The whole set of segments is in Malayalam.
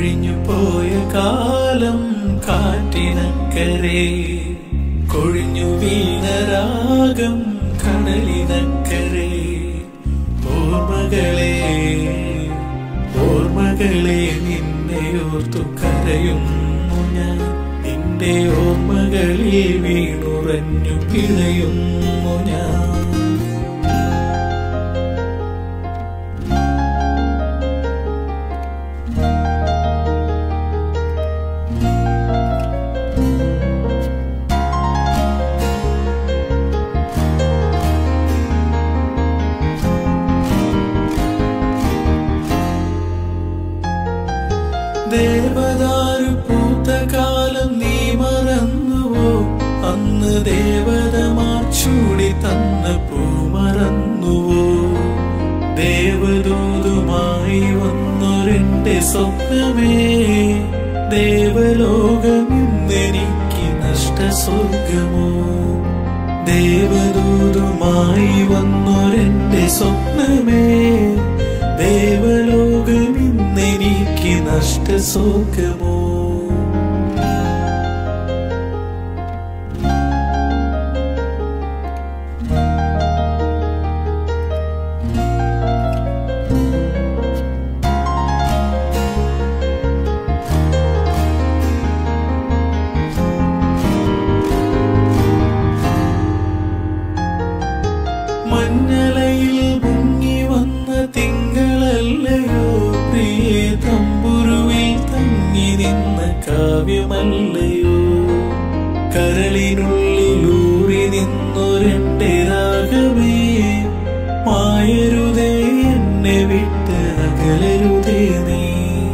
കഴിഞ്ഞു പോയ കാലം കാറ്റിനക്കരെ കൊഴിഞ്ഞു വീണ രാഗം കടലിനക്കരെ ഓർമ്മകളെ ഓർമ്മകളെ നിന്നെ ഓർത്തു കരയുന്നു ഞാൻ നിന്റെ ഓർമ്മകളിൽ വീണുറഞ്ഞു പിഴയുന്നു ഞാൻ ദേവദാരു പൂത്ത കാലം നീ മറന്നുവോ അന്ന് ദേവതമാർ ചൂടി തന്ന പൂ മറന്നുവോ ദേവദൂതുമായി വന്നൊരെന്റെ സ്വപ്നമേ ദേവലോകം ഇന്നെനിക്ക് നഷ്ടസ്വർഗമോ ദേവദൂതുമായി വന്നൊരെന്റെ സ്വപ്നമേ ദേവലോകം ഇന്നെനിക്ക് നഷ്ടസ്വർഗമോ മഞ്ഞളയിൽ മുങ്ങി വന്ന തിങ്കളല്ലയോ പ്രിയേ തമ്പുരുവിൽ തങ്ങി നിന്ന കാവ്യമല്ലയോ കരളിനുള്ളിലൂറി നിന്നൊരെന്റെ രാഗമേ മായരുതേ എന്നെ വിട്ട് അകലരുതേ നീ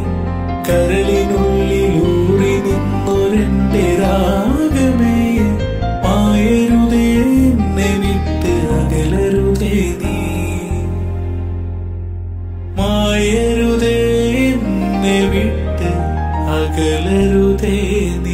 കരളിനുള്ളിലൂറി നിന്നൊരെന്റെ രാഗമേ മായരുതേ എന്നെ വിട്ട് അകലരുതേ നീ മായരുതേ എന്നെ വിട്ട് അകലരുതേ നീ